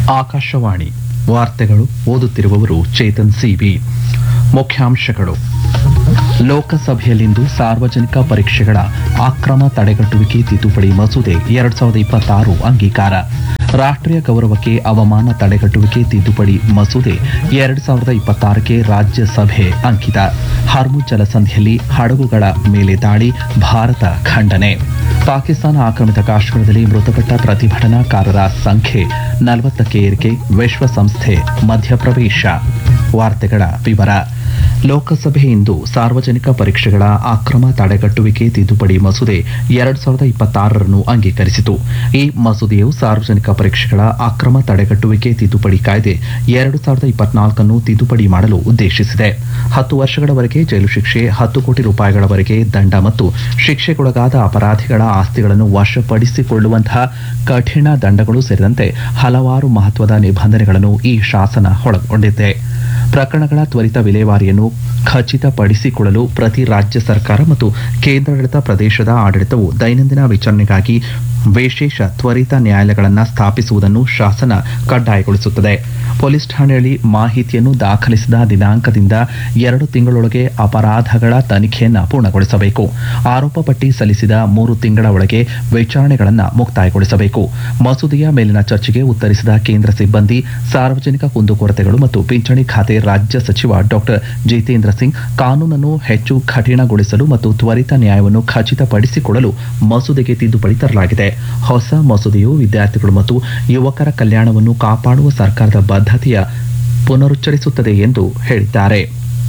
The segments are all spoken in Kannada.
ಆಕಾಶವಾಣಿ ವಾರ್ತೆಗಳು ಓದುತ್ತಿರುವವರು ಚೇತನ್ ಸಿವಿ ಮುಖ್ಯಾಂಶಗಳು ಲೋಕಸಭೆಯಲ್ಲಿಂದು ಸಾರ್ವಜನಿಕ ಪರೀಕ್ಷೆಗಳ ಅಕ್ರಮ ತಡೆಗಟ್ಟುವಿಕೆ ತಿದ್ದುಪಡಿ ಮಸೂದೆ ಎರಡ್ ಸಾವಿರದ ಇಪ್ಪತ್ತಾರು ಅಂಗೀಕಾರ ರಾಷ್ಟ್ರೀಯ ಗೌರವಕ್ಕೆ ಅವಮಾನ ತಡೆಗಟ್ಟುವಿಕೆ ತಿದ್ದುಪಡಿ ಮಸೂದೆ ಎರಡ್ ಸಾವಿರದ ಇಪ್ಪತ್ತಾರಕ್ಕೆ ರಾಜ್ಯಸಭೆ ಅಂಕಿತ ಹರ್ಮುಜ್ ಜಲಸಂಧಿಯಲ್ಲಿ ಹಡಗುಗಳ ಮೇಲೆ ದಾಳಿ ಭಾರತ ಖಂಡನೆ ಪಾಕಿಸ್ತಾನ ಆಕ್ರಮಿತ ಕಾಶ್ಮೀರದಲ್ಲಿ ಮೃತಪಟ್ಟ ಪ್ರತಿಭಟನಾಕಾರರ ಸಂಖ್ಯೆ ನಲವತ್ತಕ್ಕೆ ಏರಿಕೆ ವಿಶ್ವಸಂಸ್ಥೆ ಮಧ್ಯಪ್ರವೇಶ ವಾರ್ತೆಗಳ ವಿವರ ಲೋಕಸಭೆ ಇಂದು ಸಾರ್ವಜನಿಕ ಪರೀಕ್ಷೆಗಳ ಅಕ್ರಮ ತಡೆಗಟ್ಟುವಿಕೆ ತಿದ್ದುಪಡಿ ಮಸೂದೆ ಎರಡ್ ಸಾವಿರದ ಇಪ್ಪತ್ತಾರರನ್ನು ಅಂಗೀಕರಿಸಿತು ಈ ಮಸೂದೆಯು ಸಾರ್ವಜನಿಕ ಪರೀಕ್ಷೆಗಳ ಅಕ್ರಮ ತಡೆಗಟ್ಟುವಿಕೆ ತಿದ್ದುಪಡಿ ಕಾಯ್ದೆ ಎರಡು ಸಾವಿರದ ಇಪ್ಪತ್ನಾಲ್ಕನ್ನು ತಿದ್ದುಪಡಿ ಮಾಡಲು ಉದ್ದೇಶಿಸಿದೆ ಹತ್ತು ವರ್ಷಗಳವರೆಗೆ ಜೈಲು ಶಿಕ್ಷೆ ಹತ್ತು ಕೋಟಿ ರೂಪಾಯಿಗಳವರೆಗೆ ದಂಡ ಮತ್ತು ಶಿಕ್ಷೆಗೊಳಗಾದ ಅಪರಾಧಿಗಳ ಆಸ್ತಿಗಳನ್ನು ವಶಪಡಿಸಿಕೊಳ್ಳುವಂತಹ ಕಠಿಣ ದಂಡಗಳು ಸೇರಿದಂತೆ ಹಲವಾರು ಮಹತ್ವದ ನಿಬಂಧನೆಗಳನ್ನು ಈ ಶಾಸನ ಒಳಗೊಂಡಿದೆ ಪ್ರಕರಣಗಳ ತ್ವರಿತ ವಿಲೇವಾರಿಯನ್ನು ಖಚಿತಪಡಿಸಿಕೊಳ್ಳಲು ಪ್ರತಿ ರಾಜ್ಯ ಸರ್ಕಾರ ಮತ್ತು ಕೇಂದ್ರಾಡಳಿತ ಪ್ರದೇಶದ ಆಡಳಿತವು ದೈನಂದಿನ ವಿಚಾರಣೆಗಾಗಿ ವಿಶೇಷ ತ್ವರಿತ ನ್ಯಾಯಾಲಯಗಳನ್ನು ಸ್ಥಾಪಿಸುವುದನ್ನು ಶಾಸನ ಕಡ್ಡಾಯಗೊಳಿಸುತ್ತದೆ ಪೊಲೀಸ್ ಠಾಣೆಯಲ್ಲಿ ಮಾಹಿತಿಯನ್ನು ದಾಖಲಿಸಿದ ದಿನಾಂಕದಿಂದ ಎರಡು ತಿಂಗಳೊಳಗೆ ಅಪರಾಧಗಳ ತನಿಖೆಯನ್ನು ಪೂರ್ಣಗೊಳಿಸಬೇಕು ಆರೋಪ ಪಟ್ಟಿ ಸಲ್ಲಿಸಿದ ಮೂರು ತಿಂಗಳ ಒಳಗೆ ವಿಚಾರಣೆಗಳನ್ನು ಮುಕ್ತಾಯಗೊಳಿಸಬೇಕು ಮಸೂದೆಯ ಮೇಲಿನ ಚರ್ಚೆಗೆ ಉತ್ತರಿಸಿದ ಕೇಂದ್ರ ಸಿಬ್ಬಂದಿ ಸಾರ್ವಜನಿಕ ಕುಂದುಕೊರತೆಗಳು ಮತ್ತು ಪಿಂಚಣಿ ಖಾತೆ ರಾಜ್ಯ ಸಚಿವ ಡಾಕ್ಟರ್ ಜಿತೇಂದ್ರ ಸಿಂಗ್ ಕಾನೂನನ್ನು ಹೆಚ್ಚು ಕಠಿಣಗೊಳಿಸಲು ಮತ್ತು ತ್ವರಿತ ನ್ಯಾಯವನ್ನು ಖಚಿತಪಡಿಸಿಕೊಳ್ಳಲು ಮಸೂದೆಗೆ ತಿದ್ದುಪಡಿ ತರಲಾಗಿದೆ ಹೊಸ ಮಸೂದೆಯು ವಿದ್ಯಾರ್ಥಿಗಳು ಮತ್ತು ಯುವಕರ ಕಲ್ಯಾಣವನ್ನು ಕಾಪಾಡುವ ಸರ್ಕಾರದ ಬದ್ಧತೆಯ ಪುನರುಚ್ಚರಿಸುತ್ತದೆ ಎಂದು ಹೇಳಿದ್ದಾರೆ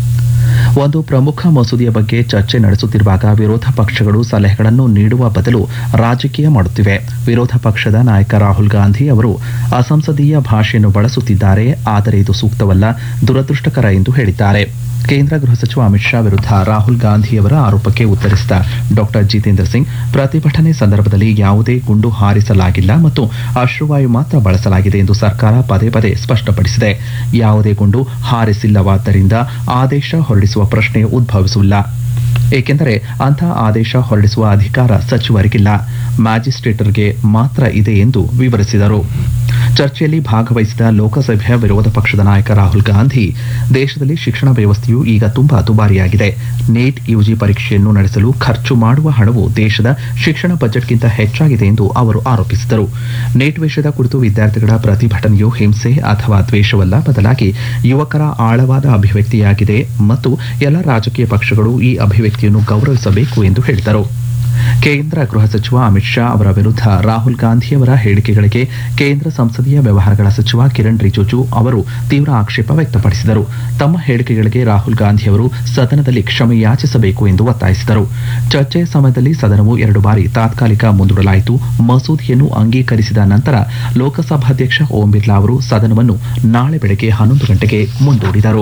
ಒಂದು ಪ್ರಮುಖ ಮಸೂದೆಯ ಬಗ್ಗೆ ಚರ್ಚೆ ನಡೆಸುತ್ತಿರುವಾಗ ವಿರೋಧ ಪಕ್ಷಗಳು ಸಲಹೆಗಳನ್ನು ನೀಡುವ ಬದಲು ರಾಜಕೀಯ ಮಾಡುತ್ತಿವೆ ವಿರೋಧ ಪಕ್ಷದ ನಾಯಕ ರಾಹುಲ್ ಗಾಂಧಿ ಅವರು ಅಸಂಸದೀಯ ಭಾಷೆಯನ್ನು ಬಳಸುತ್ತಿದ್ದಾರೆ ಆದರೆ ಇದು ಸೂಕ್ತವಲ್ಲ ದುರದೃಷ್ಟಕರ ಎಂದು ಹೇಳಿದ್ದಾರೆ ಕೇಂದ್ರ ಗೃಹ ಸಚಿವ ಅಮಿತ್ ಶಾ ವಿರುದ್ಧ ರಾಹುಲ್ ಗಾಂಧಿಯವರ ಆರೋಪಕ್ಕೆ ಉತ್ತರಿಸಿದ ಡಾಕ್ಟರ್ ಜಿತೇಂದ್ರ ಸಿಂಗ್ ಪ್ರತಿಭಟನೆ ಸಂದರ್ಭದಲ್ಲಿ ಯಾವುದೇ ಗುಂಡು ಹಾರಿಸಲಾಗಿಲ್ಲ ಮತ್ತು ಅಶ್ರುವಾಯು ಮಾತ್ರ ಬಳಸಲಾಗಿದೆ ಎಂದು ಸರ್ಕಾರ ಪದೇ ಪದೇ ಸ್ಪಷ್ಟಪಡಿಸಿದೆ ಯಾವುದೇ ಗುಂಡು ಹಾರಿಸಿಲ್ಲವಾದ್ದರಿಂದ ಆದೇಶ ಹೊರಡಿಸುವ ಪ್ರಶ್ನೆ ಉದ್ಭವಿಸುವುದಿಲ್ಲ ಏಕೆಂದರೆ ಅಂತಹ ಆದೇಶ ಹೊರಡಿಸುವ ಅಧಿಕಾರ ಸಚಿವರಿಗಿಲ್ಲ ಮ್ಯಾಜಿಸ್ಟ್ರೇಟರ್ಗೆ ಮಾತ್ರ ಇದೆ ಎಂದು ವಿವರಿಸಿದರು ಚರ್ಚೆಯಲ್ಲಿ ಭಾಗವಹಿಸಿದ ಲೋಕಸಭೆಯ ವಿರೋಧ ಪಕ್ಷದ ನಾಯಕ ರಾಹುಲ್ ಗಾಂಧಿ ದೇಶದಲ್ಲಿ ಶಿಕ್ಷಣ ವ್ಯವಸ್ಥೆಯು ಈಗ ತುಂಬಾ ದುಬಾರಿಯಾಗಿದೆ ನೀಟ್ ಯುಜಿ ಪರೀಕ್ಷೆಯನ್ನು ನಡೆಸಲು ಖರ್ಚು ಮಾಡುವ ಹಣವು ದೇಶದ ಶಿಕ್ಷಣ ಬಜೆಟ್ಗಿಂತ ಹೆಚ್ಚಾಗಿದೆ ಎಂದು ಅವರು ಆರೋಪಿಸಿದರು ನೀಟ್ ವಿಷಯದ ಕುರಿತು ವಿದ್ಯಾರ್ಥಿಗಳ ಪ್ರತಿಭಟನೆಯು ಹಿಂಸೆ ಅಥವಾ ದ್ವೇಷವಲ್ಲ ಬದಲಾಗಿ ಯುವಕರ ಆಳವಾದ ಅಭಿವ್ಯಕ್ತಿಯಾಗಿದೆ ಮತ್ತು ಎಲ್ಲ ರಾಜಕೀಯ ಪಕ್ಷಗಳು ಈ ಅಭಿವ್ಯಕ್ತಿಯನ್ನು ಗೌರವಿಸಬೇಕು ಎಂದು ಹೇಳಿದರು ಕೇಂದ್ರ ಗೃಹ ಸಚಿವ ಅಮಿತ್ ಶಾ ಅವರ ವಿರುದ್ಧ ರಾಹುಲ್ ಗಾಂಧಿಯವರ ಹೇಳಿಕೆಗಳಿಗೆ ಕೇಂದ್ರ ಸಂಸದೀಯ ವ್ಯವಹಾರಗಳ ಸಚಿವ ಕಿರಣ್ ರಿಜಿಜು ಅವರು ತೀವ್ರ ಆಕ್ಷೇಪ ವ್ಯಕ್ತಪಡಿಸಿದರು ತಮ್ಮ ಹೇಳಿಕೆಗಳಿಗೆ ರಾಹುಲ್ ಗಾಂಧಿಯವರು ಸದನದಲ್ಲಿ ಕ್ಷಮೆ ಯಾಚಿಸಬೇಕು ಎಂದು ಒತ್ತಾಯಿಸಿದರು ಚರ್ಚೆ ಸಮಯದಲ್ಲಿ ಸದನವು ಎರಡು ಬಾರಿ ತಾತ್ಕಾಲಿಕ ಮುಂದೂಡಲಾಯಿತು ಮಸೂದೆಯನ್ನು ಅಂಗೀಕರಿಸಿದ ನಂತರ ಲೋಕಸಭಾಧ್ಯಕ್ಷ ಓಂ ಬಿರ್ಲಾ ಅವರು ಸದನವನ್ನು ನಾಳೆ ಬೆಳಗ್ಗೆ ಹನ್ನೊಂದು ಗಂಟೆಗೆ ಮುಂದೂಡಿದರು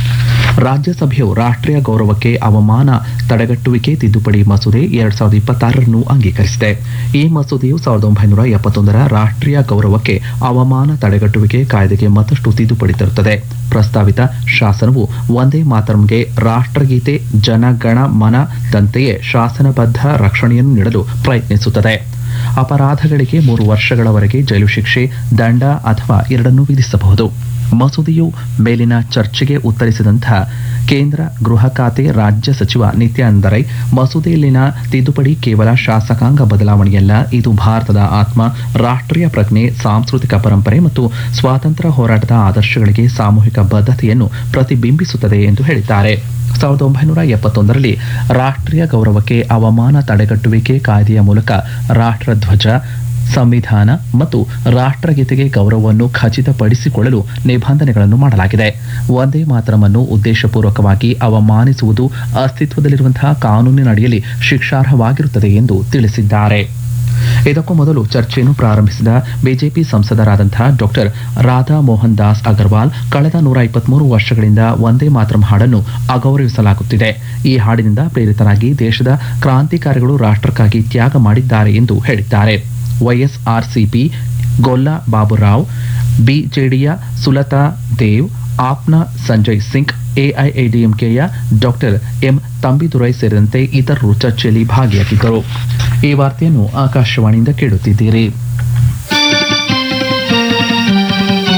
ರಾಜ್ಯಸಭೆಯು ರಾಷ್ಟ್ರೀಯ ಗೌರವಕ್ಕೆ ಅವಮಾನ ತಡೆಗಟ್ಟುವಿಕೆ ತಿದ್ದುಪಡಿ ಮಸೂದೆ ಎರಡ್ ಸಾವಿರದ ಇಪ್ಪತ್ತಾರರನ್ನು ಅಂಗೀಕರಿಸಿದೆ ಈ ಮಸೂದೆಯು ಸಾವಿರದ ಒಂಬೈನೂರ ಎಪ್ಪತ್ತೊಂದರ ರಾಷ್ಟ್ರೀಯ ಗೌರವಕ್ಕೆ ಅವಮಾನ ತಡೆಗಟ್ಟುವಿಕೆ ಕಾಯ್ದೆಗೆ ಮತ್ತಷ್ಟು ತಿದ್ದುಪಡಿ ತರುತ್ತದೆ ಪ್ರಸ್ತಾವಿತ ಶಾಸನವು ಒಂದೇ ಮಾತರಂಗೆ ರಾಷ್ಟ್ರಗೀತೆ ಜನಗಣ ಮನದಂತೆಯೇ ಶಾಸನಬದ್ಧ ರಕ್ಷಣೆಯನ್ನು ನೀಡಲು ಪ್ರಯತ್ನಿಸುತ್ತದೆ ಅಪರಾಧಗಳಿಗೆ ಮೂರು ವರ್ಷಗಳವರೆಗೆ ಜೈಲು ಶಿಕ್ಷೆ ದಂಡ ಅಥವಾ ಎರಡನ್ನೂ ವಿಧಿಸಬಹುದು ಮಸೂದೆಯು ಮೇಲಿನ ಚರ್ಚೆಗೆ ಉತ್ತರಿಸಿದಂತಹ ಕೇಂದ್ರ ಗೃಹ ಖಾತೆ ರಾಜ್ಯ ಸಚಿವ ನಿತ್ಯಾನಂದ ರೈ ಮಸೂದೆಯಲ್ಲಿನ ತಿದ್ದುಪಡಿ ಕೇವಲ ಶಾಸಕಾಂಗ ಬದಲಾವಣೆಯಲ್ಲ ಇದು ಭಾರತದ ಆತ್ಮ ರಾಷ್ಟ್ರೀಯ ಪ್ರಜ್ಞೆ ಸಾಂಸ್ಕೃತಿಕ ಪರಂಪರೆ ಮತ್ತು ಸ್ವಾತಂತ್ರ್ಯ ಹೋರಾಟದ ಆದರ್ಶಗಳಿಗೆ ಸಾಮೂಹಿಕ ಬದ್ಧತೆಯನ್ನು ಪ್ರತಿಬಿಂಬಿಸುತ್ತದೆ ಎಂದು ಹೇಳಿದ್ದಾರೆ ಸಾವಿರದ ಒಂಬೈನೂರ ಎಪ್ಪತ್ತೊಂದರಲ್ಲಿ ರಾಷ್ಟ್ರೀಯ ಗೌರವಕ್ಕೆ ಅವಮಾನ ತಡೆಗಟ್ಟುವಿಕೆ ಕಾಯ್ದೆಯ ಮೂಲಕ ರಾಷ್ಟ್ರಧ್ವಜ ಸಂವಿಧಾನ ಮತ್ತು ರಾಷ್ಟ್ರಗೀತೆಗೆ ಗೌರವವನ್ನು ಖಚಿತಪಡಿಸಿಕೊಳ್ಳಲು ನಿಬಂಧನೆಗಳನ್ನು ಮಾಡಲಾಗಿದೆ ಒಂದೇ ಮಾತರವನ್ನು ಉದ್ದೇಶಪೂರ್ವಕವಾಗಿ ಅವಮಾನಿಸುವುದು ಅಸ್ತಿತ್ವದಲ್ಲಿರುವಂತಹ ಕಾನೂನಿನಡಿಯಲ್ಲಿ ಶಿಕ್ಷಾರ್ಹವಾಗಿರುತ್ತದೆ ಎಂದು ತಿಳಿಸಿದ್ದಾರೆ ಇದಕ್ಕೂ ಮೊದಲು ಚರ್ಚೆಯನ್ನು ಪ್ರಾರಂಭಿಸಿದ ಬಿಜೆಪಿ ಸಂಸದರಾದಂತಹ ಡಾಕ್ಟರ್ ರಾಧಾ ಮೋಹನ್ ದಾಸ್ ಅಗರ್ವಾಲ್ ಕಳೆದ ನೂರ ಇಪ್ಪತ್ಮೂರು ವರ್ಷಗಳಿಂದ ಒಂದೇ ಮಾತರಂ ಹಾಡನ್ನು ಅಗೌರವಿಸಲಾಗುತ್ತಿದೆ ಈ ಹಾಡಿನಿಂದ ಪ್ರೇರಿತರಾಗಿ ದೇಶದ ಕ್ರಾಂತಿಕಾರಿಗಳು ರಾಷ್ಟ್ರಕ್ಕಾಗಿ ತ್ಯಾಗ ಮಾಡಿದ್ದಾರೆ ಎಂದು ಹೇಳಿದ್ದಾರೆ ವೈಎಸ್ಆರ್ಸಿಪಿ ಗೊಲ್ಲಾ ಬಾಬುರಾವ್ ಬಿಜೆಡಿಯ ಸುಲತಾ ದೇವ್ ಆಪ್ನ ಸಂಜಯ್ ಸಿಂಗ್ ಎಐಎಡಿಎಂಕೆಯ ಡಾಕ್ಟರ್ ಎಂ ತಂಬಿದುರೈ ಸೇರಿದಂತೆ ಇತರರು ಚರ್ಚೆಯಲ್ಲಿ ಭಾಗಿಯಾಗಿದ್ದರು ಈ ವಾರ್ತೆಯನ್ನು ಆಕಾಶವಾಣಿಯಿಂದ ಕೇಳುತ್ತಿದ್ದೀರಿ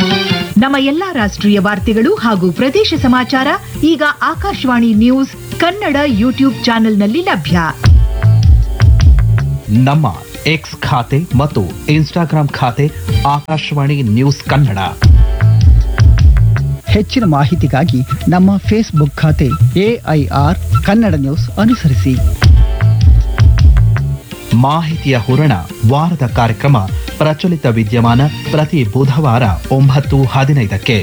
ನಮ್ಮ ಎಲ್ಲಾ ರಾಷ್ಟ್ರೀಯ ವಾರ್ತೆಗಳು ಹಾಗೂ ಪ್ರದೇಶ ಸಮಾಚಾರ ಈಗ ಆಕಾಶವಾಣಿ ನ್ಯೂಸ್ ಕನ್ನಡ ಯೂಟ್ಯೂಬ್ ಚಾನೆಲ್ನಲ್ಲಿ ಲಭ್ಯ ನಮ್ಮ ಎಕ್ಸ್ ಖಾತೆ ಮತ್ತು ಇನ್ಸ್ಟಾಗ್ರಾಂ ಖಾತೆ ಆಕಾಶವಾಣಿ ನ್ಯೂಸ್ ಕನ್ನಡ ಹೆಚ್ಚಿನ ಮಾಹಿತಿಗಾಗಿ ನಮ್ಮ ಫೇಸ್ಬುಕ್ ಖಾತೆ ಎಐಆರ್ ಕನ್ನಡ ನ್ಯೂಸ್ ಅನುಸರಿಸಿ ಮಾಹಿತಿಯ ಹೂರಣ ವಾರದ ಕಾರ್ಯಕ್ರಮ ಪ್ರಚಲಿತ ವಿದ್ಯಮಾನ ಪ್ರತಿ ಬುಧವಾರ ಒಂಬತ್ತು ಹದಿನೈದಕ್ಕೆ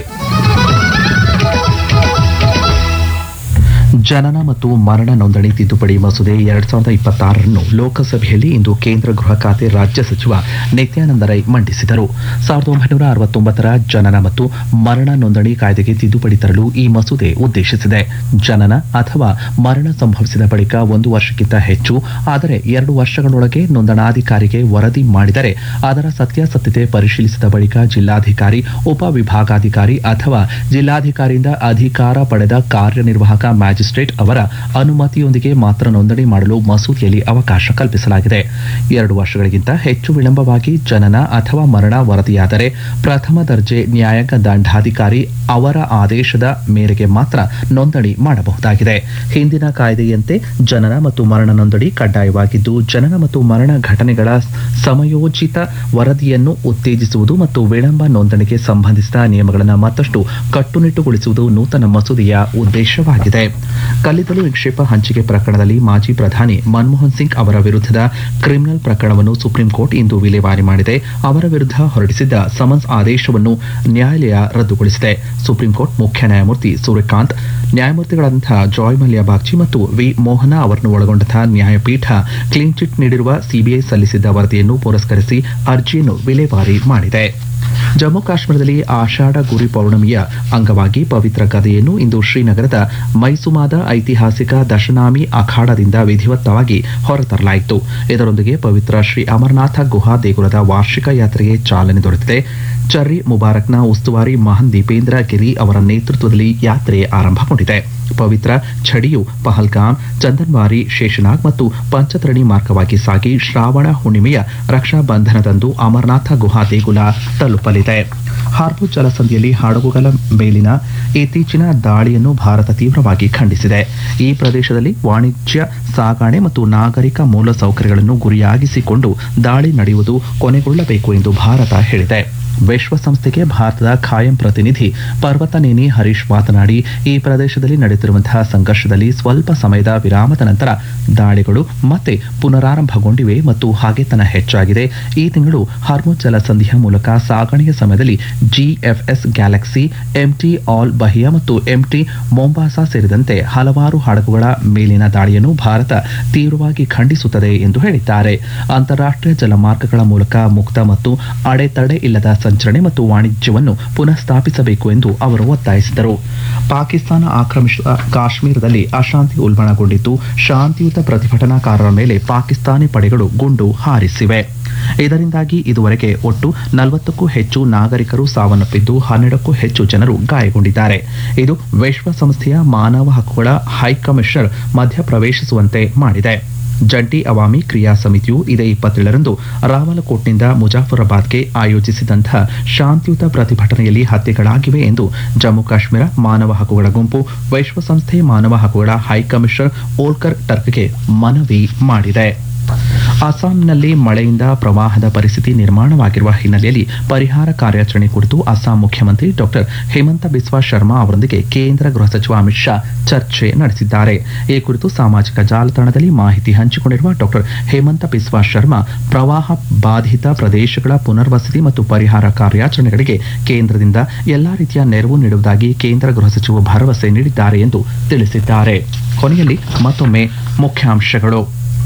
ಜನನ ಮತ್ತು ಮರಣ ನೋಂದಣಿ ತಿದ್ದುಪಡಿ ಮಸೂದೆ ಎರಡ್ ಸಾವಿರದ ಇಪ್ಪತ್ತಾರನ್ನು ಲೋಕಸಭೆಯಲ್ಲಿ ಇಂದು ಕೇಂದ್ರ ಗೃಹ ಖಾತೆ ರಾಜ್ಯ ಸಚಿವ ನಿತ್ಯಾನಂದ ರೈ ಮಂಡಿಸಿದರು ಸಾವಿರದ ಒಂಬೈನೂರ ಅರವತ್ತೊಂಬತ್ತರ ಜನನ ಮತ್ತು ಮರಣ ನೋಂದಣಿ ಕಾಯ್ದೆಗೆ ತಿದ್ದುಪಡಿ ತರಲು ಈ ಮಸೂದೆ ಉದ್ದೇಶಿಸಿದೆ ಜನನ ಅಥವಾ ಮರಣ ಸಂಭವಿಸಿದ ಬಳಿಕ ಒಂದು ವರ್ಷಕ್ಕಿಂತ ಹೆಚ್ಚು ಆದರೆ ಎರಡು ವರ್ಷಗಳೊಳಗೆ ನೋಂದಣಾಧಿಕಾರಿಗೆ ವರದಿ ಮಾಡಿದರೆ ಅದರ ಸತ್ಯಾಸತ್ಯತೆ ಪರಿಶೀಲಿಸಿದ ಬಳಿಕ ಜಿಲ್ಲಾಧಿಕಾರಿ ಉಪವಿಭಾಗಾಧಿಕಾರಿ ಅಥವಾ ಜಿಲ್ಲಾಧಿಕಾರಿಯಿಂದ ಅಧಿಕಾರ ಪಡೆದ ಕಾರ್ಯನಿರ್ವಾಹಕ ಮ್ಯಾಜಿಸ್ಟ್ರೇಟ್ ಅವರ ಅನುಮತಿಯೊಂದಿಗೆ ಮಾತ್ರ ನೋಂದಣಿ ಮಾಡಲು ಮಸೂದೆಯಲ್ಲಿ ಅವಕಾಶ ಕಲ್ಪಿಸಲಾಗಿದೆ ಎರಡು ವರ್ಷಗಳಿಗಿಂತ ಹೆಚ್ಚು ವಿಳಂಬವಾಗಿ ಜನನ ಅಥವಾ ಮರಣ ವರದಿಯಾದರೆ ಪ್ರಥಮ ದರ್ಜೆ ನ್ಯಾಯಾಂಗ ದಂಡಾಧಿಕಾರಿ ಅವರ ಆದೇಶದ ಮೇರೆಗೆ ಮಾತ್ರ ನೋಂದಣಿ ಮಾಡಬಹುದಾಗಿದೆ ಹಿಂದಿನ ಕಾಯ್ದೆಯಂತೆ ಜನನ ಮತ್ತು ಮರಣ ನೋಂದಣಿ ಕಡ್ಡಾಯವಾಗಿದ್ದು ಜನನ ಮತ್ತು ಮರಣ ಘಟನೆಗಳ ಸಮಯೋಚಿತ ವರದಿಯನ್ನು ಉತ್ತೇಜಿಸುವುದು ಮತ್ತು ವಿಳಂಬ ನೋಂದಣಿಗೆ ಸಂಬಂಧಿಸಿದ ನಿಯಮಗಳನ್ನು ಮತ್ತಷ್ಟು ಕಟ್ಟುನಿಟ್ಟುಗೊಳಿಸುವುದು ನೂತನ ಮಸೂದೆಯ ಉದ್ದೇಶವಾಗಿದೆ ಕಲ್ಲಿದ್ದಲು ನಿಕ್ಷೇಪ ಹಂಚಿಕೆ ಪ್ರಕರಣದಲ್ಲಿ ಮಾಜಿ ಪ್ರಧಾನಿ ಮನಮೋಹನ್ ಸಿಂಗ್ ಅವರ ವಿರುದ್ಧದ ಕ್ರಿಮಿನಲ್ ಪ್ರಕರಣವನ್ನು ಸುಪ್ರೀಂ ಕೋರ್ಟ್ ಇಂದು ವಿಲೇವಾರಿ ಮಾಡಿದೆ ಅವರ ವಿರುದ್ಧ ಹೊರಡಿಸಿದ್ದ ಸಮನ್ಸ್ ಆದೇಶವನ್ನು ನ್ಯಾಯಾಲಯ ರದ್ದುಗೊಳಿಸಿದೆ ಸುಪ್ರೀಂ ಕೋರ್ಟ್ ಮುಖ್ಯ ನ್ಯಾಯಮೂರ್ತಿ ಸೂರ್ಯಕಾಂತ್ ನ್ಯಾಯಮೂರ್ತಿಗಳಾದಂತಹ ಜಾಯ್ ಮಲ್ಯ ಬಾಗ್ಚಿ ಮತ್ತು ವಿ ಮೋಹನ ಅವರನ್ನು ಒಳಗೊಂಡಂತಹ ನ್ಯಾಯಪೀಠ ಕ್ಲೀನ್ ಚಿಟ್ ನೀಡಿರುವ ಸಿಬಿಐ ಸಲ್ಲಿಸಿದ್ದ ವರದಿಯನ್ನು ಪುರಸ್ಕರಿಸಿ ಅರ್ಜಿಯನ್ನು ವಿಲೇವಾರಿ ಮಾಡಿದೆ ಜಮ್ಮು ಕಾಶ್ಮೀರದಲ್ಲಿ ಆಷಾಢ ಗುರಿ ಪೌರ್ಣಮಿಯ ಅಂಗವಾಗಿ ಪವಿತ್ರ ಗದೆಯನ್ನು ಇಂದು ಶ್ರೀನಗರದ ಮೈಸುಮಾದ ಐತಿಹಾಸಿಕ ದಶನಾಮಿ ಅಖಾಡದಿಂದ ವಿಧಿವತ್ತವಾಗಿ ಹೊರತರಲಾಯಿತು ಇದರೊಂದಿಗೆ ಪವಿತ್ರ ಶ್ರೀ ಅಮರನಾಥ ಗುಹಾ ದೇಗುಲದ ವಾರ್ಷಿಕ ಯಾತ್ರೆಗೆ ಚಾಲನೆ ದೊರೆತಿದೆ ಚರ್ರಿ ಮುಬಾರಕ್ನ ಉಸ್ತುವಾರಿ ಮಹನ್ ದೀಪೇಂದ್ರ ಗಿರಿ ಅವರ ನೇತೃತ್ವದಲ್ಲಿ ಯಾತ್ರೆ ಆರಂಭಗೊಂಡಿದೆ ಪವಿತ್ರ ಛಡಿಯು ಪಹಲ್ಗಾಮ್ ಚಂದನ್ವಾರಿ ಶೇಷನಾಗ್ ಮತ್ತು ಪಂಚತರಣಿ ಮಾರ್ಗವಾಗಿ ಸಾಗಿ ಶ್ರಾವಣ ಹುಣ್ಣಿಮೆಯ ರಕ್ಷಾ ಬಂಧನದಂದು ಅಮರನಾಥ ಗುಹಾ ದೇಗುಲ ತಲುಪಲಿದೆ ಹಾರ್ಮುಜ್ ಜಲಸಂಧಿಯಲ್ಲಿ ಹಡಗುಗಳ ಮೇಲಿನ ಇತ್ತೀಚಿನ ದಾಳಿಯನ್ನು ಭಾರತ ತೀವ್ರವಾಗಿ ಖಂಡಿಸಿದೆ ಈ ಪ್ರದೇಶದಲ್ಲಿ ವಾಣಿಜ್ಯ ಸಾಗಣೆ ಮತ್ತು ನಾಗರಿಕ ಮೂಲಸೌಕರ್ಯಗಳನ್ನು ಗುರಿಯಾಗಿಸಿಕೊಂಡು ದಾಳಿ ನಡೆಯುವುದು ಕೊನೆಗೊಳ್ಳಬೇಕು ಎಂದು ಭಾರತ ಹೇಳಿದೆ ವಿಶ್ವಸಂಸ್ಥೆಗೆ ಭಾರತದ ಖಾಯಂ ಪ್ರತಿನಿಧಿ ಪರ್ವತನೇನಿ ಹರೀಶ್ ಮಾತನಾಡಿ ಈ ಪ್ರದೇಶದಲ್ಲಿ ನಡೆಯುತ್ತಿರುವಂತಹ ಸಂಘರ್ಷದಲ್ಲಿ ಸ್ವಲ್ಪ ಸಮಯದ ವಿರಾಮದ ನಂತರ ದಾಳಿಗಳು ಮತ್ತೆ ಪುನರಾರಂಭಗೊಂಡಿವೆ ಮತ್ತು ಹಾಗೆತನ ಹೆಚ್ಚಾಗಿದೆ ಈ ತಿಂಗಳು ಹಾರ್ಮೋನ್ ಜಲಸಂಧಿಯ ಮೂಲಕ ಸಾಗಣೆಯ ಸಮಯದಲ್ಲಿ GFS Galaxy MT Al Bahia ಮತ್ತು ಎಂಟಿ ಮೊಂಬಾಸಾ ಸೇರಿದಂತೆ ಹಲವಾರು ಹಡಗುಗಳ ಮೇಲಿನ ದಾಳಿಯನ್ನು ಭಾರತ ತೀವ್ರವಾಗಿ ಖಂಡಿಸುತ್ತದೆ ಎಂದು ಹೇಳಿದ್ದಾರೆ ಅಂತಾರಾಷ್ಟ್ರೀಯ ಜಲಮಾರ್ಗಗಳ ಮೂಲಕ ಮುಕ್ತ ಮತ್ತು ಅಡೆತಡೆ ಇಲ್ಲದ ಸಂಚರಣೆ ಮತ್ತು ವಾಣಿಜ್ಯವನ್ನು ಪುನಃ ಸ್ಥಾಪಿಸಬೇಕು ಎಂದು ಅವರು ಒತ್ತಾಯಿಸಿದರು ಪಾಕಿಸ್ತಾನ ಆಕ್ರಮಿಸಿದ ಕಾಶ್ಮೀರದಲ್ಲಿ ಅಶಾಂತಿ ಉಲ್ಬಣಗೊಂಡಿದ್ದು ಶಾಂತಿಯುತ ಪ್ರತಿಭಟನಾಕಾರರ ಮೇಲೆ ಪಾಕಿಸ್ತಾನಿ ಪಡೆಗಳು ಗುಂಡು ಹಾರಿಸಿವೆ ಇದರಿಂದಾಗಿ ಇದುವರೆಗೆ ಒಟ್ಟು ನಲವತ್ತಕ್ಕೂ ಹೆಚ್ಚು ನಾಗರಿಕರು ಸಾವನ್ನಪ್ಪಿದ್ದು ಹನ್ನೆರಡಕ್ಕೂ ಹೆಚ್ಚು ಜನರು ಗಾಯಗೊಂಡಿದ್ದಾರೆ ಇದು ವಿಶ್ವಸಂಸ್ಥೆಯ ಮಾನವ ಹಕ್ಕುಗಳ ಹೈಕಮಿಷನರ್ ಮಧ್ಯಪ್ರವೇಶಿಸುವಂತೆ ಮಾಡಿದೆ ಜಂಟಿ ಅವಾಮಿ ಕ್ರಿಯಾ ಸಮಿತಿಯು ಇದೇ ಇಪ್ಪತ್ತೇಳರಂದು ರಾವಲಕೋಟ್ನಿಂದ ಮುಜಾಫರಾಬಾದ್ಗೆ ಆಯೋಜಿಸಿದಂತಹ ಶಾಂತಿಯುತ ಪ್ರತಿಭಟನೆಯಲ್ಲಿ ಹತ್ಯೆಗಳಾಗಿವೆ ಎಂದು ಜಮ್ಮು ಕಾಶ್ಮೀರ ಮಾನವ ಹಕ್ಕುಗಳ ಗುಂಪು ವಿಶ್ವಸಂಸ್ಥೆ ಮಾನವ ಹಕ್ಕುಗಳ ಹೈಕಮಿಷನರ್ ಓಲ್ಕರ್ ಟರ್ಕ್ಗೆ ಮನವಿ ಮಾಡಿದೆ ಅಸ್ಸಾಂನಲ್ಲಿ ಮಳೆಯಿಂದ ಪ್ರವಾಹದ ಪರಿಸ್ಥಿತಿ ನಿರ್ಮಾಣವಾಗಿರುವ ಹಿನ್ನೆಲೆಯಲ್ಲಿ ಪರಿಹಾರ ಕಾರ್ಯಾಚರಣೆ ಕುರಿತು ಅಸ್ಸಾಂ ಮುಖ್ಯಮಂತ್ರಿ ಡಾಕ್ಟರ್ ಹೇಮಂತ ಬಿಸ್ವಾ ಶರ್ಮಾ ಅವರೊಂದಿಗೆ ಕೇಂದ್ರ ಗೃಹ ಸಚಿವ ಅಮಿತ್ ಶಾ ಚರ್ಚೆ ನಡೆಸಿದ್ದಾರೆ ಈ ಕುರಿತು ಸಾಮಾಜಿಕ ಜಾಲತಾಣದಲ್ಲಿ ಮಾಹಿತಿ ಹಂಚಿಕೊಂಡಿರುವ ಡಾಕ್ಟರ್ ಹೇಮಂತ ಬಿಸ್ವಾ ಶರ್ಮಾ ಪ್ರವಾಹ ಬಾಧಿತ ಪ್ರದೇಶಗಳ ಪುನರ್ವಸತಿ ಮತ್ತು ಪರಿಹಾರ ಕಾರ್ಯಾಚರಣೆಗಳಿಗೆ ಕೇಂದ್ರದಿಂದ ಎಲ್ಲಾ ರೀತಿಯ ನೆರವು ನೀಡುವುದಾಗಿ ಕೇಂದ್ರ ಗೃಹ ಸಚಿವರು ಭರವಸೆ ನೀಡಿದ್ದಾರೆ ಎಂದು ತಿಳಿಸಿದ್ದಾರೆ ಕೊನೆಯಲ್ಲಿ ಮತ್ತೊಮ್ಮೆ ಮುಖ್ಯಾಂಶಗಳು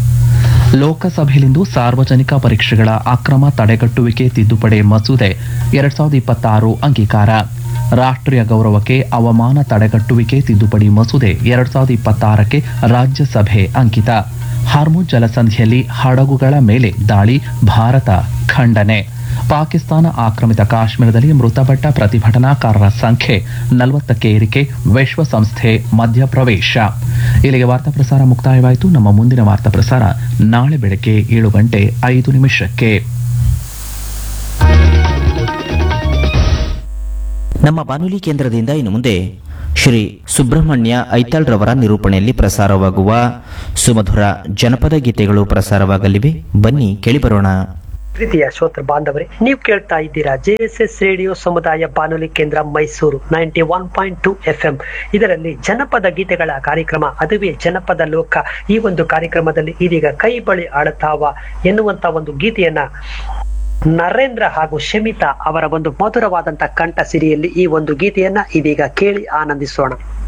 ಲೋಕಸಭೆಯಲ್ಲಿಂದು ಸಾರ್ವಜನಿಕ ಪರೀಕ್ಷೆಗಳ ಅಕ್ರಮ ತಡೆಗಟ್ಟುವಿಕೆ ತಿದ್ದುಪಡಿ ಮಸೂದೆ ಎರಡ್ ಸಾವಿರದ ಇಪ್ಪತ್ತಾರು ಅಂಗೀಕಾರ ರಾಷ್ಟ್ರೀಯ ಗೌರವಕ್ಕೆ ಅವಮಾನ ತಡೆಗಟ್ಟುವಿಕೆ ತಿದ್ದುಪಡಿ ಮಸೂದೆ ಎರಡ್ ಸಾವಿರದ ಇಪ್ಪತ್ತಾರಕ್ಕೆ ರಾಜ್ಯಸಭೆ ಅಂಕಿತ ಹಾರ್ಮುಜ್ ಜಲಸಂಧಿಯಲ್ಲಿ ಹಡಗುಗಳ ಮೇಲೆ ದಾಳಿ ಭಾರತ ಖಂಡನೆ ಪಾಕಿಸ್ತಾನ ಆಕ್ರಮಿತ ಕಾಶ್ಮೀರದಲ್ಲಿ ಮೃತಪಟ್ಟ ಪ್ರತಿಭಟನಾಕಾರರ ಸಂಖ್ಯೆ ನಲವತ್ತಕ್ಕೆ ಏರಿಕೆ ವಿಶ್ವಸಂಸ್ಥೆ ಮಧ್ಯಪ್ರವೇಶ ಇಲ್ಲಿಗೆ ವಾರ್ತಾ ಪ್ರಸಾರ ಮುಕ್ತಾಯವಾಯಿತು ನಮ್ಮ ಮುಂದಿನ ವಾರ್ತಾ ಪ್ರಸಾರ ನಾಳೆ ಬೆಳಗ್ಗೆ ಏಳು ಗಂಟೆ ಐದು ನಿಮಿಷಕ್ಕೆ ನಮ್ಮ ಬಾನುಲಿ ಕೇಂದ್ರದಿಂದ ಇನ್ನು ಮುಂದೆ ಶ್ರೀ ಸುಬ್ರಹ್ಮಣ್ಯ ಐತಾಳ್ರವರ ನಿರೂಪಣೆಯಲ್ಲಿ ಪ್ರಸಾರವಾಗುವ ಸುಮಧುರ ಜನಪದ ಗೀತೆಗಳು ಪ್ರಸಾರವಾಗಲಿವೆ ಬನ್ನಿ ಕೇಳಿಬರೋಣ ಪ್ರೀತಿಯ ಶ್ರೋತೃ ಬಾಂಧವರೇ ನೀವು ಕೇಳ್ತಾ ಇದ್ದೀರಾ ಜೆ ಎಸ್ ಎಸ್ ರೇಡಿಯೋ ಸಮುದಾಯ ಬಾನುಲಿ ಕೇಂದ್ರ Mysuru ninety one point two F M ಇದರಲ್ಲಿ ಜನಪದ ಗೀತೆಗಳ ಕಾರ್ಯಕ್ರಮ ಅದುವೇ ಜನಪದ ಲೋಕ ಈ ಒಂದು ಕಾರ್ಯಕ್ರಮದಲ್ಲಿ ಇದೀಗ ಕೈ ಬಳಿ ಆಳುತ್ತಾವ ಎನ್ನುವಂತ ಒಂದು ಗೀತೆಯನ್ನ ನರೇಂದ್ರ ಹಾಗೂ ಶಮಿತಾ ಅವರ ಒಂದು ಮಧುರವಾದಂತ ಕಂಠ ಸಿರಿಯಲ್ಲಿ ಈ ಒಂದು ಗೀತೆಯನ್ನ ಇದೀಗ ಕೇಳಿ ಆನಂದಿಸೋಣ